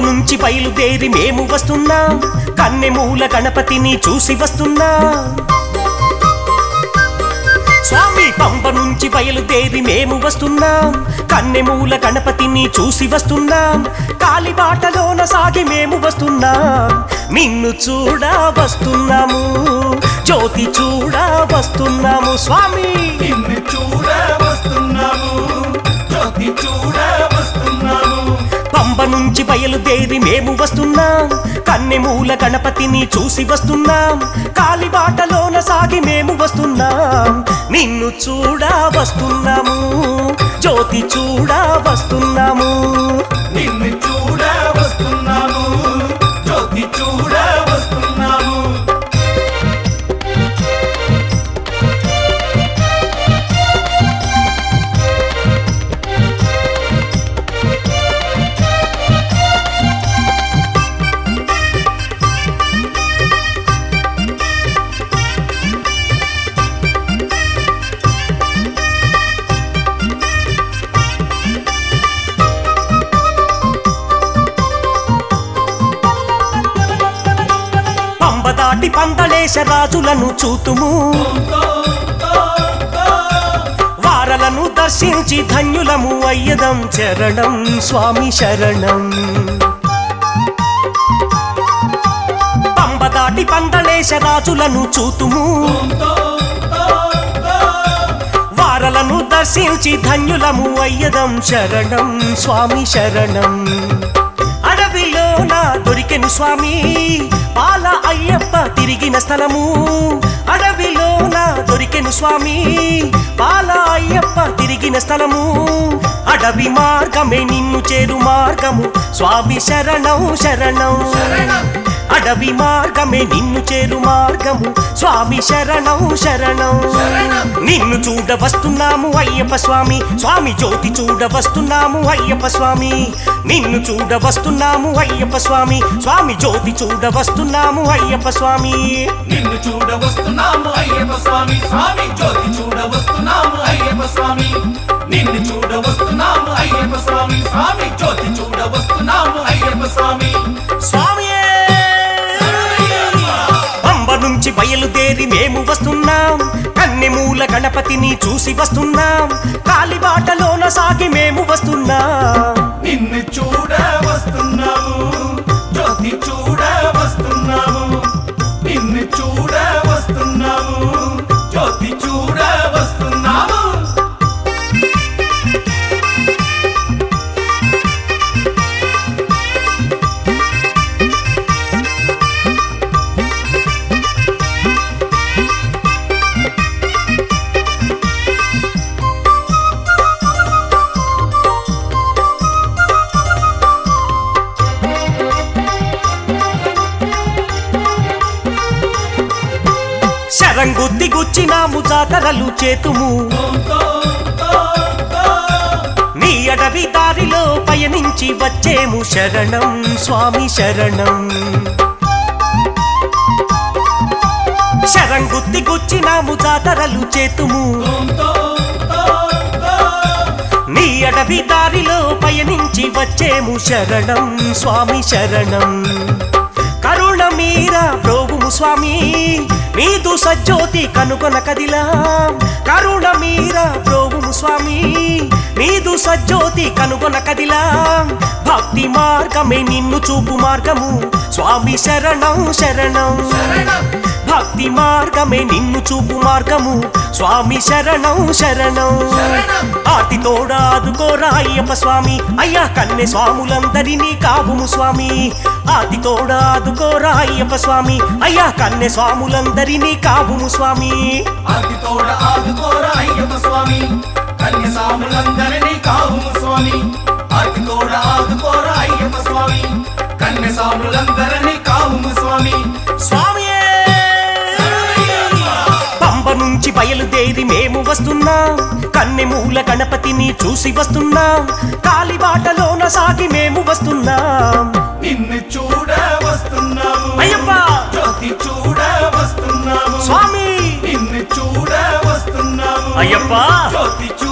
నుంచి బయలుదేరి మేము వస్తున్నాం కన్నెమూల గణపతిని చూసి వస్తున్నాం స్వామి పంప నుంచి బయలుదేరి మేము వస్తున్నాం కన్నెమూల గణపతిని చూసి వస్తున్నాం కాలిబాటలోన సాగి మేము వస్తున్నాం నిన్ను చూడ వస్తున్నాము జ్యోతి చూడ వస్తున్నాము స్వామి నిన్ను చూడ వస్తున్నాము జ్యోతి చూడ వస్తున్నాము పంబ నుంచి బయలుదేరి మేము వస్తున్నాం కన్నెమూల గణపతిని చూసి వస్తున్నాం కాలిబాటలోన సాగి మేము వస్తున్నాం నిన్ను చూడ వస్తున్నాము జ్యోతి చూడ వస్తున్నాము నిన్ను చూడ వస్తున్నాము జ్యోతి చూడ వస్తున్నాము పంబ దాటి పందలేశ రాజులను చూతుము వారలను దర్శించి ధన్యులము అయ్యదం చరణం స్వామి శరణం పంబ దాటి పందలేశ రాజులను చూతుము వారలను దర్శించి ధన్యులము అయ్యదం శరణం స్వామి శరణం అడవిలోన దొరికెను స్వామి పాల అయ్యప్ప తిరిగిన స్థలము అడవిలోన దొరికెను స్వామి పాల అయ్యప్ప తిరిగిన స్థలము అడవి మార్గమే నిన్ను చేరు మార్గము స్వామి శరణం శరణం అడవి మార్గమే నిన్ను చేరు మార్గము స్వామి శరణం శరణం నిన్ను చూడ వస్తున్నాము అయ్యప్ప స్వామి స్వామి జ్యోతి చూడ వస్తున్నాము అయ్యప్ప స్వామి నిన్ను చూడ వస్తున్నాము అయ్యప్ప స్వామి స్వామి జ్యోతి చూడ వస్తున్నాము అయ్యప్ప స్వామి నిన్ను చూడ వస్తున్నాము అయ్యప్ప స్వామి స్వామి జ్యోతి చూడ వస్తున్నాము అయ్యప్ప స్వామి నిన్ను చూడ వస్తున్నాము అయ్యప్ప స్వామి స్వామి జ్యోతి చూడ వస్తున్నాము అయ్యప్ప స్వామి స్వామియే పంబ నుంచి బయలుదేరి మేము వస్తున్నాం కన్నెమూల గణపతిని చూసి వస్తున్నాం కాలిబాటలోన సాగి మేము వస్తున్నాం నిన్ను చూడ వస్తున్నాము జ్యోతి చూడ వస్తున్నాము నిన్ను చూడ వస్తున్నాము జ్యోతి చూడ వస్తున్నాము శరంగుద్ది గుచ్చినాము జాతరలు చేతుము నీ అడవి దారిలో పయనించి వచ్చేము శరణం స్వామి శరణం శరంగుద్ది గుచ్చినాము జాతరలు చేతుము నీ అడవి దారిలో పయనించి వచ్చేము శరణం స్వామి శరణం కరుణ మీర ప్రోగుము స్వామి నీదు సజ్జోతి కనుగొన కదిలా కరుణ మీర ప్రోగుము స్వామి నీదు సజ్జోతి కనుగొన కదిలా భక్తి మార్గమే నిన్ను చూపు మార్గము స్వామి శరణం శరణం భక్తి మార్గమే నిన్ను చూపు మార్గము స్వామి శరణం శరణం ఆర్తి తోడాదుకోరా అయ్యప్ప స్వామి అయ్యా కన్నె స్వాములందరినీ కావుము స్వామి ఆర్తి తోడాదుకోరా అయ్యప్ప స్వామి అయ్యా కన్నె స్వాములందరినీ కావుము స్వామి అతి తోడ ఆదుకోర అయ్యప్ప స్వామి కన్య సాములందరినీ కావుము స్వామి అతి తోడ ఆదుకోర అయ్యప్ప స్వామి కన్య సాములందరినీ కావుము స్వామి స్వామియే పంబ నుంచి బయలుదేరి మేము వస్తున్నాం కన్నెమూల గణపతిని చూసి వస్తున్నాం కాలిబాటలోన సాగి మేము వస్తున్నాం నిన్ను చూడ వస్తున్నాము అయ్యప్ప! జ్యోతి చూడ వస్తున్నాము స్వామి నిన్ను చూడ వస్తున్నాము అయ్యప్ప! జ్యోతి